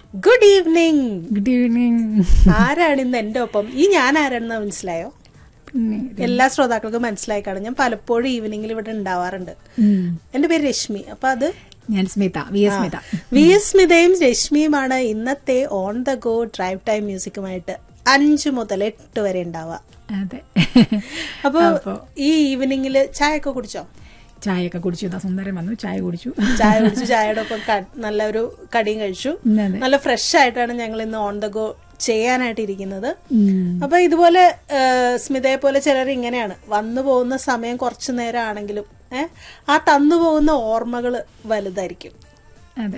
Good evening good evening ആരാണ് ഇന്ന് എന്റെ ഒപ്പം ഈ ഞാൻ ആരാണെന്ന് മനസ്സിലായോ പിന്നെ എല്ലാ ശ്രോതാക്കൾക്കും മനസ്സിലായി കാണും ഞാൻ പലപ്പോഴും ഈവനിങ്ങിൽ ഇവിടെ ഉണ്ടാവാറുണ്ട് ഉം. എന്റെ പേര് രശ്മി അപ്പൊ അത് ഞാൻ Smitha V S Smitha V S സ്മിതയും രശ്മിയുമാണ് ഇന്നത്തെ on the go drive time മ്യൂസിക്കുമായിട്ട് അഞ്ചു മുതൽ എട്ട് വരെ ഉണ്ടാവുക അതെ അപ്പൊ അപ്പൊ ഈ ഈവനിങ്ങിൽ ചായ ഒക്കെ കുടിച്ചോ ചായയൊക്കെ കുടിച്ചു ഇതാ സുന്ദരൻ വന്നു ചായ കുടിച്ചു ചായ കുടിച്ചു ചായയുടെ ഒപ്പം ക- നല്ലൊരു കടിയും കഴിച്ചു ഉം, അതെ നല്ല ഫ്രഷ് ആയിട്ടാണ് ഞങ്ങൾ ഇന്ന് ഓൺ ദ ഗോ ചെയ്യാനായിട്ട് ഇരിക്കുന്നത് ഉം. അപ്പൊ ഇതുപോലെ ആ, സ്മിതയെ പോലെ ചിലർ ഇങ്ങനെയാണ് വന്നു പോകുന്ന സമയം കുറച്ചു നേരം ആണെങ്കിലും ഏഹ് ആ തന്നു പോകുന്ന ഓർമ്മകള് വലുതായിരിക്കും അതെ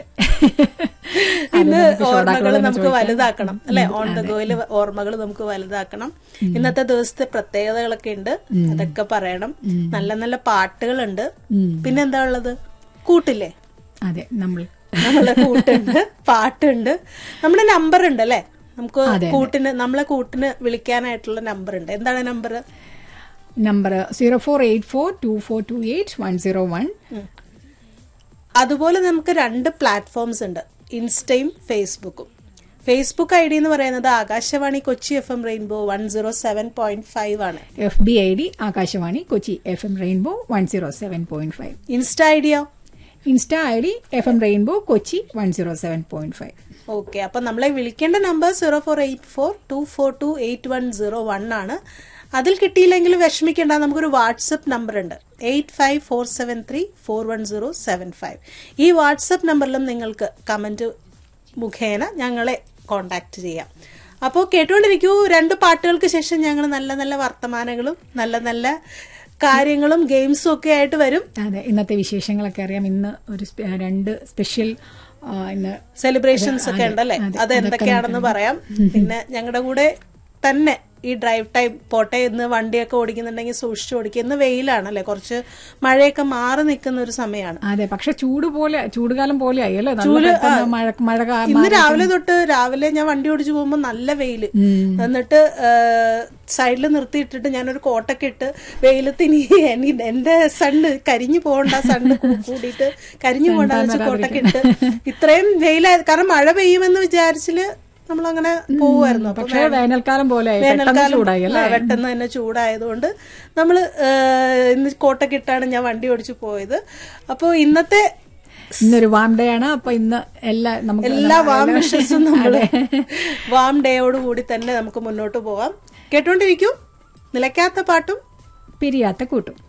ഇന്ന് അത് നമുക്ക് ഓർമ്മകൾ ശ്രോതാക്കളോട് നമുക്ക് ചോദിക്കാം. വലുതാക്കണം അല്ലെ ഓൺ ദ ഗോയില് ഓർമ്മകൾ നമുക്ക് വലുതാക്കണം ഇന്നത്തെ ദിവസത്തെ പ്രത്യേകതകളൊക്കെ ഉണ്ട് അതൊക്കെ പറയണം നല്ല നല്ല പാട്ടുകളുണ്ട് ഉം. പിന്നെന്താ ഉള്ളത് കൂട്ടില്ലേ അതെ നമ്മൾ നമ്മളെ കൂട്ടുണ്ട് പാട്ടുണ്ട് നമ്മുടെ നമ്പർ ഉണ്ട് അല്ലെ നമുക്ക് കൂട്ടിന് നമ്മളെ കൂട്ടിന് വിളിക്കാനായിട്ടുള്ള നമ്പർ ഉണ്ട് എന്താണ് number number zero four eight four two four two eight one zero one അതുപോലെ നമുക്ക് രണ്ട് പ്ലാറ്റ്ഫോംസ് ഉണ്ട് ഇൻസ്റ്റയും ഫേസ്ബുക്കും ഫേസ്ബുക്ക് ഐ ഡി എന്ന് പറയുന്നത് Akashvani Kochi F M rainbow one zero seven point five ആണ് F B I D Akashvani Kochi F M rainbow one zero seven point five insta ഐഡിയോ insta I D F M rainbow Kochi one zero seven point five okay അപ്പൊ നമ്മളെ വിളിക്കേണ്ട number zero four eight four two four two eight one zero one ആണ് അതിൽ കിട്ടിയില്ലെങ്കിൽ വിഷമിക്കേണ്ട നമുക്കൊരു WhatsApp number ഉണ്ട് eight five four seven three four one zero seven five ഈ വാട്സപ്പ് നമ്പറിലും നിങ്ങൾക്ക് കമന്റ് മുഖേന ഞങ്ങളെ കോണ്ടാക്ട് ചെയ്യാം അപ്പോൾ കേട്ടുകൊണ്ടിരിക്കൂ രണ്ട് പാട്ടുകൾക്ക് ശേഷം ഞങ്ങൾ നല്ല നല്ല വർത്തമാനങ്ങളും നല്ല നല്ല കാര്യങ്ങളും ഗെയിംസും ഒക്കെ ആയിട്ട് വരും അതെ ഇന്നത്തെ വിശേഷങ്ങളൊക്കെ അറിയാം ഇന്ന് ഒരു സ്പെ- രണ്ട് സ്പെഷ്യൽ ആ, ഇന്ന് സെലിബ്രേഷൻസ് ഒക്കെ ഉണ്ടല്ലേ അതെ, അത് എന്തൊക്കെയാണെന്ന് പറയാം പിന്നെ ഞങ്ങളുടെ കൂടെ തന്നെ ഈ ഡ്രൈവ് ടൈം പോട്ടെ ഇന്ന് വണ്ടിയൊക്കെ ഓടിക്കുന്നുണ്ടെങ്കിൽ സൂക്ഷിച്ചു ഓടിക്കുക ഇന്ന് വെയിലാണല്ലേ കുറച്ച് മഴയൊക്കെ മാറി നിൽക്കുന്ന ഒരു സമയമാണ് അതെ പക്ഷെ ചൂട് പോലെ ചൂടുകാലം പോലെ ആയി അല്ലേ നല്ല പെട്ടെന്ന് മഴ മഴ കാ- ഇന്ന് രാവിലെ തൊട്ട് രാവിലെ ഞാൻ വണ്ടി ഓടിച്ചു പോകുമ്പോൾ നല്ല വെയില് എന്നിട്ട് സൈഡിൽ നിർത്തിയിട്ടിട്ട് ഞാനൊരു കോട്ടൊക്കെ ഇട്ട് വെയിലത്ത് ഇനി എനി- എന്റെ സണ്ണ് കരിഞ്ഞു പോകണ്ട സണ്ണ് കൂടിയിട്ട് കരിഞ്ഞു പോകണ്ടെന്ന് വെച്ച് കോട്ടൊക്കെ ഇട്ട് ഇത്രയും വെയിലായത് കാരണം മഴ പെയ്യുമെന്ന് വിചാരിച്ചില് നമ്മളങ്ങനെ പോവുമായിരുന്നു അപ്പൊ പക്ഷെ വേനൽക്കാലം പോലെ ആയി പെട്ടെന്ന് വേനൽക്കാലം ചൂടായി അല്ലേ ആ, പെട്ടെന്ന് തന്നെ ചൂടായതുകൊണ്ട് നമ്മള് ആ, ഇന്ന് കോട്ടൊക്കെ ഇട്ടാണ് ഞാൻ വണ്ടി ഓടിച്ചു പോയത് അപ്പോൾ ഇന്നത്തെ ഇന്നൊരു വാം ഡേ ആണ് അപ്പൊ ഇന്ന് എല്ലാ നമുക്ക് എല്ലാ വാം വിഷസും നമ്മള് വാം ഡേയോട് കൂടി തന്നെ നമുക്ക് മുന്നോട്ട് പോവാം കേട്ടോണ്ടിരിക്കും നിലയ്ക്കാത്ത പാട്ടും പിരിയാത്ത കൂട്ടും